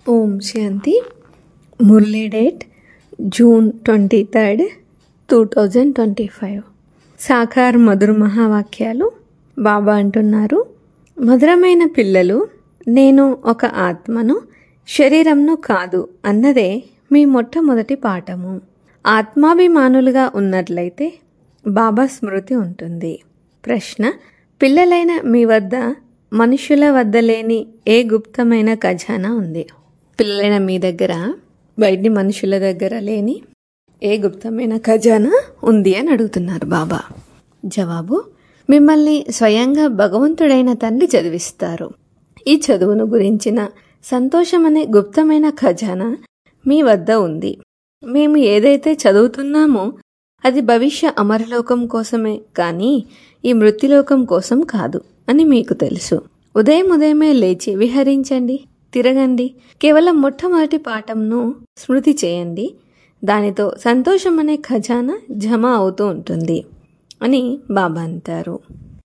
ఓం Shanti Murli date June twenty third two thousand twenty five సాకార్ మధుర మహావాక్యాలు బాబా అంటున్నారు మధురమైన పిల్లలు నేను ఒక ఆత్మను శరీరంను కాదు అన్నదే మీ మొట్టమొదటి పాఠము ఆత్మాభిమానులుగా ఉన్నట్లయితే బాబా స్మృతి ఉంటుంది ప్రశ్న పిల్లలైన మీ వద్ద మనుషుల వద్ద లేని ఏ గుప్తమైన ఖజానా ఉంది పిల్లలైన మీ దగ్గర బయటి మనుషుల దగ్గర లేని ఏ గుప్తమైన ఖజానా ఉంది అని అడుగుతున్నారు బాబా జవాబు మిమ్మల్ని స్వయంగా భగవంతుడైన తండ్రి చదివిస్తారు ఈ చదువును గురించిన సంతోషం అనే గుప్తమైన ఖజానా మీ వద్ద ఉంది మేము ఏదైతే చదువుతున్నామో అది భవిష్య అమరలోకం కోసమే కానీ ఈ మృత్యులోకం కోసం కాదు అని మీకు తెలుసు ఉదయం ఉదయమే లేచి విహరించండి తిరగండి కేవలం మొట్టమొదటి పాఠంను స్మృతి చేయండి దానితో సంతోషం అనే ఖజానా జమ అవుతూ ఉంటుంది అని బాబా అంటారు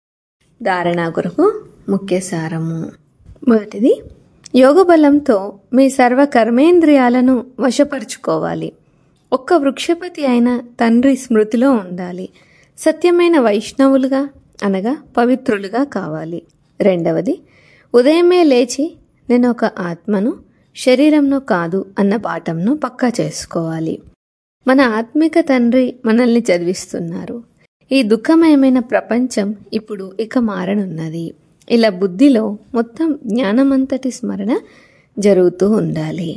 ధారణ కొరకు ముఖ్య సారము మొదటిది యోగ బలంతో మీ సర్వ కర్మేంద్రియాలను వశపరుచుకోవాలి ఒక్క వృక్షపతి అయిన తండ్రి స్మృతిలో ఉండాలి సత్యమైన వైష్ణవులుగా అనగా పవిత్రులుగా కావాలి రెండవది ఉదయమే లేచి నేను ఒక ఆత్మను శరీరంను కాదు అన్న పాఠంను పక్కా చేసుకోవాలి మన ఆత్మిక తండ్రి మనల్ని చదివిస్తున్నారు ఈ దుఃఖమయమైన ప్రపంచం ఇప్పుడు ఇక మారనున్నది ఇలా బుద్ధిలో మొత్తం జ్ఞానమంతటి స్మరణ జరుగుతూ ఉండాలి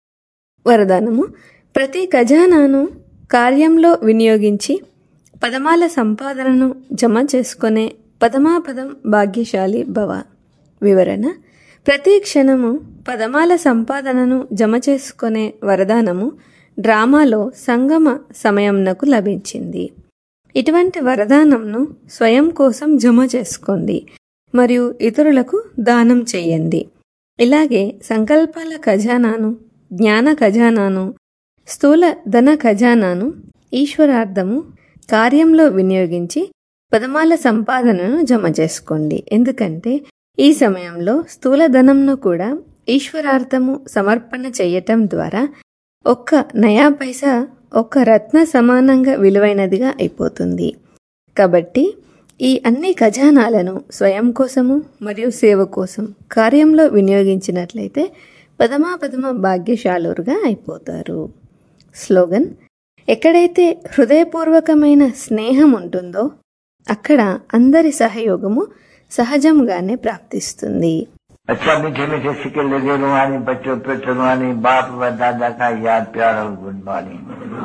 వరదానము ప్రతి ఖజానాను కార్యంలో వినియోగించి పదమాల సంపాదనను జమ చేసుకునే పదమాపదం భాగ్యశాలి భవ వివరణ ప్రతి క్షణము పదమాల సంపాదనను జమ చేసుకునే వరదానము డ్రామాలో సంగమ సమయంనకు లభించింది ఇటువంటి వరదానంను స్వయం కోసం జమ చేసుకోండి మరియు ఇతరులకు దానం చేయండి ఇలాగే సంకల్పాల ఖజానాను జ్ఞాన ఖజానాను స్థూల ధన ఖజానాను ఈశ్వరార్థము కార్యంలో వినియోగించి పదమాల సంపాదనను జమ చేసుకోండి ఎందుకంటే ఈ సమయంలో స్థూల ధనంను కూడా ఈశ్వరార్థము సమర్పణ చేయటం ద్వారా ఒక్క నయా పైసా ఒక్క రత్న సమానంగా విలువైనదిగా అయిపోతుంది కాబట్టి ఈ అన్ని ఖజానాలను స్వయం కోసము మరియు సేవ కోసం కార్యంలో వినియోగించినట్లయితే పదమా పదమ భాగ్యశాలురుగా అయిపోతారు స్లోగన్ ఎక్కడైతే హృదయపూర్వకమైన స్నేహం ఉంటుందో అక్కడ అందరి సహయోగము సహజంగానే ప్రాప్తిస్తుంది अच्छा मीठे मीठे सिक्के लगे रुहानी बच्चों पे रुहानी बाप व दादा का याद प्यार और गुड मॉर्निंग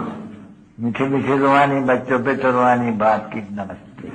मीठे मीठे रुहानी बच्चों पे रुहानी बाप की नमस्ते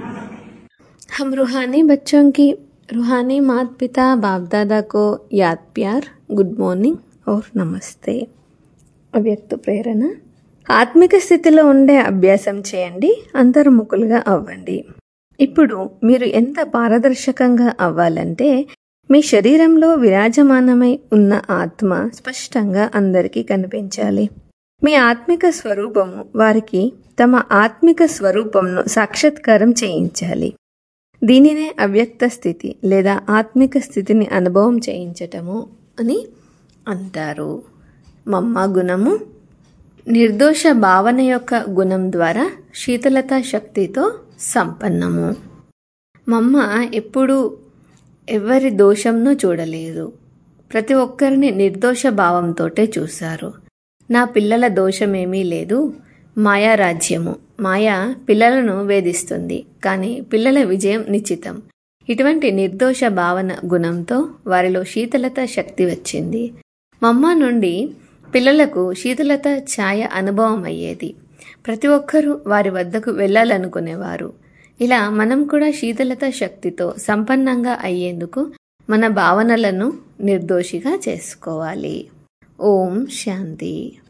हम रूहानी बच्चों की रूहानी माता पिता बाप दादा को याद प्यार గుడ్ మార్నింగ్ ఓర్ నమస్తే అవ్యక్త ప్రేరణ ఆత్మిక స్థితిలో ఉండే అభ్యాసం చేయండి అంతర్ముఖులుగా అవ్వండి ఇప్పుడు మీరు ఎంత పారదర్శకంగా అవ్వాలంటే మీ శరీరంలో విరాజమానమై ఉన్న ఆత్మ స్పష్టంగా అందరికీ కనిపించాలి మీ ఆత్మిక స్వరూపము వారికి తమ ఆత్మిక స్వరూపంను సాక్షాత్కారం చేయించాలి దీనినే అవ్యక్త స్థితి లేదా ఆత్మిక స్థితిని అనుభవం చేయించటము అని అంటారు మమ్మ గుణము నిర్దోష భావన యొక్క గుణం ద్వారా శీతలత శక్తితో సంపన్నము మమ్మ ఎప్పుడూ ఎవరి దోషంను చూడలేదు ప్రతి ఒక్కరిని నిర్దోష భావంతోటే చూశారు నా పిల్లల దోషమేమీ లేదు మాయా రాజ్యము మాయా పిల్లలను వేధిస్తుంది కానీ పిల్లల విజయం నిశ్చితం ఇటువంటి నిర్దోష భావన గుణంతో వారిలో శీతలత శక్తి వచ్చింది మమ్మ నుండి పిల్లలకు శీతలత ఛాయ అనుభవం అయ్యేది ప్రతి ఒక్కరూ వారి వద్దకు వెళ్ళాలనుకునేవారు ఇలా మనం కూడా శీతలత శక్తితో సంపన్నంగా అయ్యేందుకు మన భావనలను నిర్దోషిగా చేసుకోవాలి ఓం శాంతి